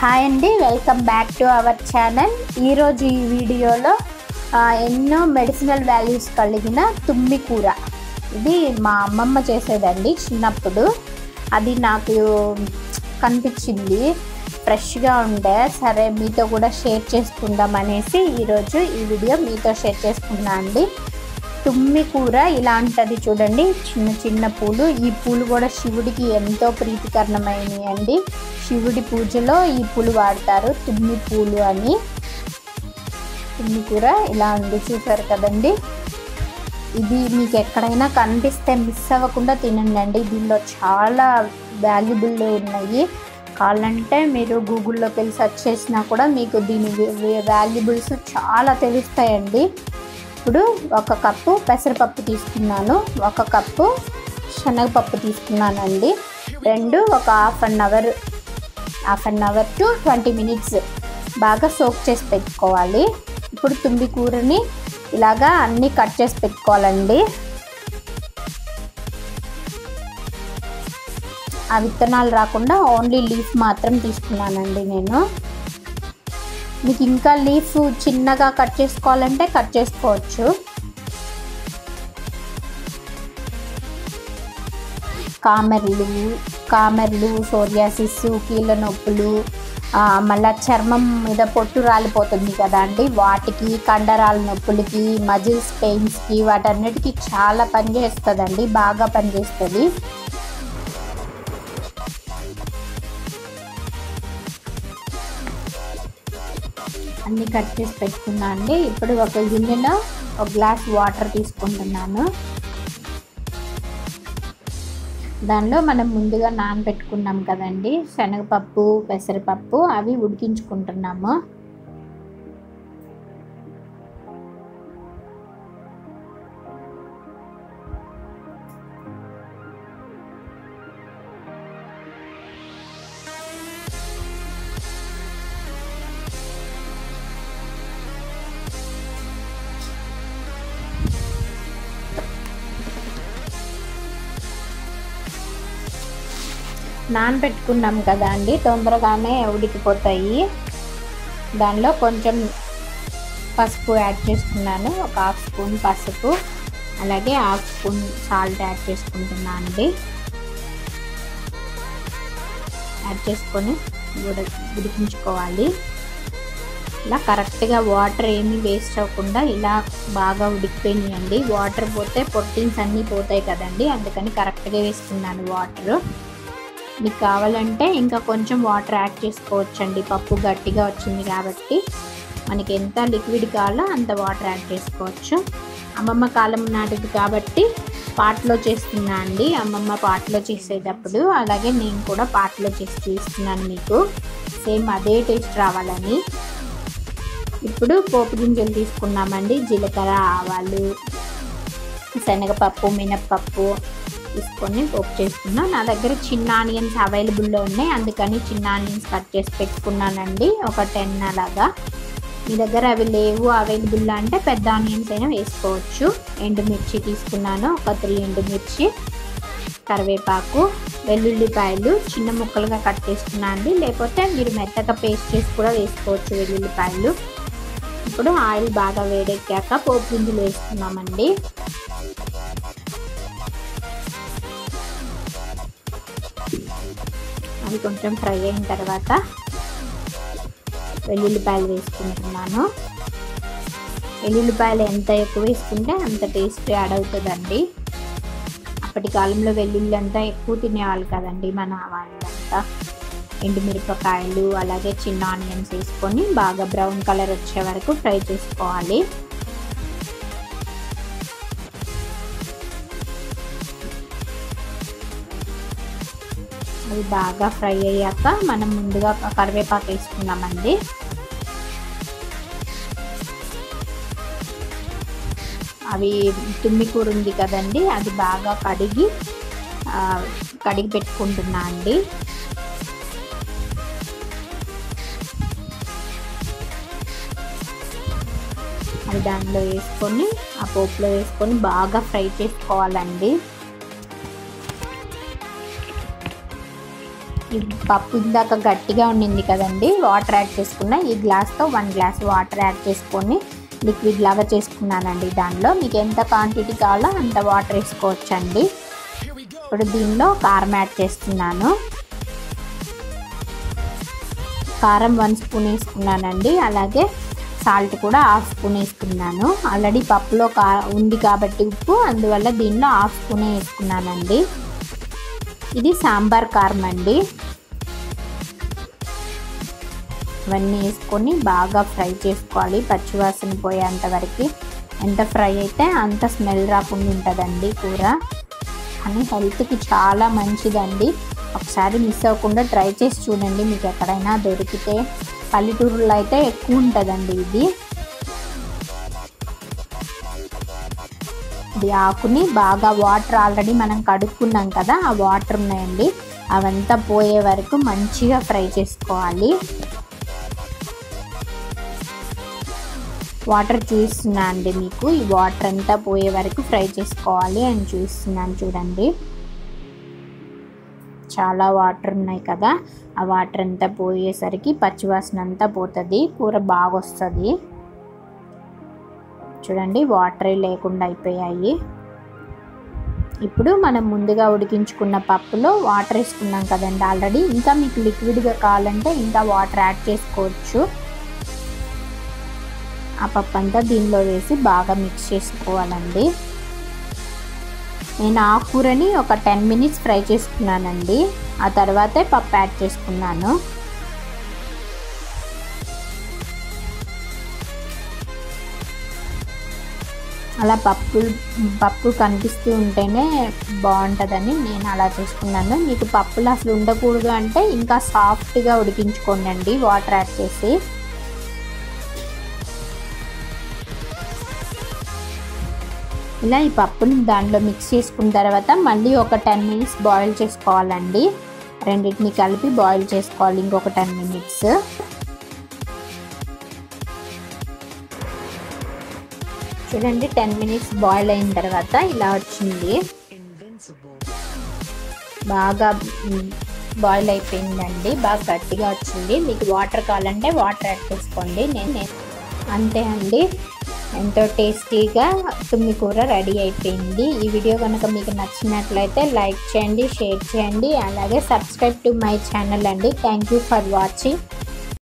hi అండి welcome back to our channel ఈరోజు ఈ వీడియోలో ఆ, ఎన్నో మెడిసినల్ వాల్యూస్ కలిగిన తుమ్మి కూర ఇది మా అమ్మమ్మ చేసేదండి చిన్నప్పుడు అది నాకు కనిపించింది ఫ్రెష్గా ఉండే సరే మీతో కూడా షేర్ చేసుకుందాం అనేసి ఈరోజు ఈ వీడియో మీతో షేర్ చేసుకున్నా అండి తుమ్మి కూర ఇలా ఉంటుంది చూడండి చిన్న చిన్న పూలు ఈ పూలు కూడా శివుడికి ఎంతో ప్రీతికరణమైనవి అండి శివుడి పూజలో ఈ పూలు వాడతారు తుమ్మి పూలు అని తుమ్మి కూర ఇలా ఉంది చూసారు కదండి ఇది మీకు ఎక్కడైనా కనిపిస్తే మిస్ అవ్వకుండా తినండి అండి దీనిలో చాలా వాల్యుబుల్ ఉన్నాయి కావాలంటే మీరు గూగుల్లోకి వెళ్ళి సెర్చ్ చేసినా కూడా మీకు దీని వాల్యుబుల్స్ చాలా తెలుస్తాయండి ఇప్పుడు ఒక కప్పు పెసరపప్పు తీసుకున్నాను ఒక కప్పు శనగపప్పు తీసుకున్నానండి రెండు ఒక half an hour half an hour to twenty minutes బాగా సోక్ చేసి పెట్టుకోవాలి ఇప్పుడు తుంబి కూరని ఇలాగా అన్నీ కట్ చేసి పెట్టుకోవాలండి ఆ విత్తనాలు రాకుండా ఓన్లీ లీఫ్ మాత్రం తీసుకున్నానండి నేను మీకు ఇంకా లీఫ్ చిన్నగా కట్ చేసుకోవాలంటే కట్ చేసుకోవచ్చు కామెర్లు కామెర్లు సోరియాసిస్ కీళ్ళ నొప్పులు ఆ, మళ్ళా చర్మం మీద పొట్టు రాలిపోతుంది కదా అండి వాటికి కండరాల నొప్పులకి మజిల్స్ పెయిన్స్కి వాటన్నిటికీ చాలా పనిచేస్తుందండి బాగా పనిచేస్తుంది అన్నీ కట్ చేసి పెట్టుకున్నా అండి ఇప్పుడు ఒక గిన్నెలో ఒక గ్లాస్ వాటర్ తీసుకుంటున్నాను దానిలో మనం ముందుగా నానబెట్టుకున్నాం కదండి శనగపప్పు పెసరపప్పు అవి ఉడికించుకుంటున్నాము నానబెట్టుకున్నాం కదా అండి తొందరగానే ఉడికిపోతాయి దానిలో కొంచెం పసుపు యాడ్ చేసుకున్నాను ఒక హాఫ్ స్పూన్ పసుపు అలాగే హాఫ్ స్పూన్ సాల్ట్ యాడ్ చేసుకుంటున్నాను అండి యాడ్ చేసుకొని ఉడ ఉడికించుకోవాలి ఇలా కరెక్ట్గా వాటర్ ఏమీ వేస్ట్ అవ్వకుండా ఇలా బాగా ఉడికిపోయినాయండి వాటర్ పోతే పొట్టిన్స్ అన్నీ పోతాయి కదండి అందుకని కరెక్ట్గా వేసుకున్నాను వాటర్ మీకు కావాలంటే ఇంకా కొంచెం వాటర్ యాడ్ చేసుకోవచ్చండి పప్పు గట్టిగా వచ్చింది కాబట్టి మనకి ఎంత లిక్విడ్ కావాలో అంత వాటర్ యాడ్ చేసుకోవచ్చు అమ్మమ్మ కాలం నాటిది కాబట్టి పాటలో చేస్తున్నా అండి అమ్మమ్మ పాటలో చేసేటప్పుడు అలాగే నేను కూడా పాటలో చేసి చూస్తున్నాను మీకు సేమ్ అదే టేస్ట్ రావాలని ఇప్పుడు పోపు గింజలు తీసుకున్నామండి జీలకర్ర ఆవాలు శనగపప్పు మినప్పప్పు తీసుకొని పోపు చేసుకున్నాను నా దగ్గర చిన్న ఆనియన్స్ అవైలబుల్లో ఉన్నాయి అందుకని చిన్న ఆనియన్స్ కట్ చేసి పెట్టుకున్నానండి ఒక టెన్ అలాగా మీ దగ్గర అవి లేవు అవైలబుల్ అంటే పెద్ద ఆనియన్స్ అయినా వేసుకోవచ్చు ఎండుమిర్చి తీసుకున్నాను ఒక త్రీ ఎండుమిర్చి కరివేపాకు వెల్లుల్లిపాయలు చిన్న ముక్కలుగా కట్ చేసుకున్నాను అండి లేకపోతే మీరు మెత్తగా పేస్ట్ చేసి కూడా వేసుకోవచ్చు వెల్లుల్లిపాయలు ఇప్పుడు ఆయిల్ బాగా వేడెక్కాక పోపు గింజలు వేసుకున్నామండి అవి కొంచెం ఫ్రై అయిన తర్వాత వెల్లుల్లిపాయలు వేసుకుంటున్నాను వెల్లుల్లిపాయలు ఎంత ఎక్కువ వేసుకుంటే అంత టేస్ట్ యాడ్ అవుతుందండి అప్పటి కాలంలో వెల్లుల్లి అంతా ఎక్కువ తినేవాళ్ళు కదండి మన వాళ్ళంతా ఎండుమిరపకాయలు అలాగే చిన్న ఆనియన్స్ వేసుకొని బాగా బ్రౌన్ కలర్ వచ్చే వరకు ఫ్రై చేసుకోవాలి అవి బాగా ఫ్రై అయ్యాక మనం ముందుగా కరివేపాకు వేసుకున్నామండి అవి తుమ్మి కూర ఉంది కదండి అది బాగా కడిగి ఆ, కడిగి పెట్టుకుంటున్నా అండి అది దానిలో వేసుకొని ఆ పోపులో వేసుకొని బాగా ఫ్రై చేసుకోవాలండి ఈ పప్పు ఇందాక గట్టిగా ఉండింది కదండి వాటర్ యాడ్ చేసుకున్న ఈ గ్లాస్తో వన్ గ్లాస్ వాటర్ యాడ్ చేసుకొని లిక్విడ్ లాగా చేసుకున్నానండి దానిలో మీకు ఎంత క్వాంటిటీ కావాలో అంత వాటర్ వేసుకోవచ్చండి ఇప్పుడు దీనిలో కారం యాడ్ చేస్తున్నాను కారం వన్ స్పూన్ వేసుకున్నానండి అలాగే సాల్ట్ కూడా హాఫ్ స్పూన్ వేసుకున్నాను ఆల్రెడీ పప్పులో కా ఉంది కాబట్టి ఉప్పు అందువల్ల దీనిలో హాఫ్ స్పూనే వేసుకున్నానండి ఇది సాంబార్ కారం అండి ఇవన్నీ వేసుకొని బాగా ఫ్రై చేసుకోవాలి పచ్చివాసన పోయేంత వరకు ఎంత ఫ్రై అయితే అంత స్మెల్ రాకుండా ఉంటుందండి కూర కానీ హెల్త్కి చాలా మంచిదండి ఒకసారి మిస్ అవ్వకుండా ట్రై చేసి చూడండి మీకు ఎక్కడైనా దొరికితే పల్లెటూరులో అయితే ఎక్కువ ఉంటుందండి ఇది ఇది ఆకుని బాగా వాటర్ ఆల్రెడీ మనం కడుక్కున్నాం కదా ఆ వాటర్ ఉన్నాయండి అవంతా పోయే వరకు మంచిగా ఫ్రై చేసుకోవాలి వాటర్ చూపిస్తున్నా అండి మీకు ఈ వాటర్ అంతా పోయే వరకు ఫ్రై చేసుకోవాలి అని చూపిస్తున్నాను చూడండి చాలా వాటర్ ఉన్నాయి కదా ఆ వాటర్ అంతా పోయేసరికి పచ్చివాసన అంతా పోతుంది కూర బాగా వస్తుంది చూడండి వాటరే లేకుండా అయిపోయాయి ఇప్పుడు మనం ముందుగా ఉడికించుకున్న పప్పులో వాటర్ వేసుకున్నాం కదండి ఆల్రెడీ ఇంకా మీకు లిక్విడ్గా కావాలంటే ఇంకా వాటర్ యాడ్ చేసుకోవచ్చు ఆ పప్పు అంతా దీనిలో వేసి బాగా మిక్స్ చేసుకోవాలండి నేను ఆ కూరని ఒక టెన్ మినిట్స్ ఫ్రై చేసుకున్నానండి ఆ తర్వాతే పప్పు యాడ్ చేసుకున్నాను అలా పప్పు పప్పు కనిపిస్తూ ఉంటేనే బాగుంటుందని నేను అలా చేసుకున్నాను మీకు పప్పులు అసలు ఉండకూడదు అంటే ఇంకా సాఫ్ట్గా ఉడికించుకోండి వాటర్ యాడ్ చేసి ఇలా ఈ పప్పుని దాంట్లో మిక్స్ చేసుకున్న తర్వాత మళ్ళీ ఒక టెన్ మినిట్స్ బాయిల్ చేసుకోవాలండి రెండింటిని కలిపి బాయిల్ చేసుకోవాలి ఇంకొక టెన్ మినిట్స్ చూడండి టెన్ మినిట్స్ బాయిల్ అయిన తర్వాత ఇలా వచ్చింది బాగా బాయిల్ అయిపోయిందండి బాగా గట్టిగా వచ్చింది మీకు వాటర్ కావాలంటే వాటర్ యాడ్ చేసుకోండి నేను అంతే అండి ఎంతో టేస్టీగా తుమ్మి కూర రెడీ అయిపోయింది ఈ వీడియో కనుక మీకు నచ్చినట్లయితే లైక్ చేయండి షేర్ చేయండి అలాగే సబ్స్క్రైబ్ టు మై ఛానల్ అండి థ్యాంక్ యూ ఫర్ వాచింగ్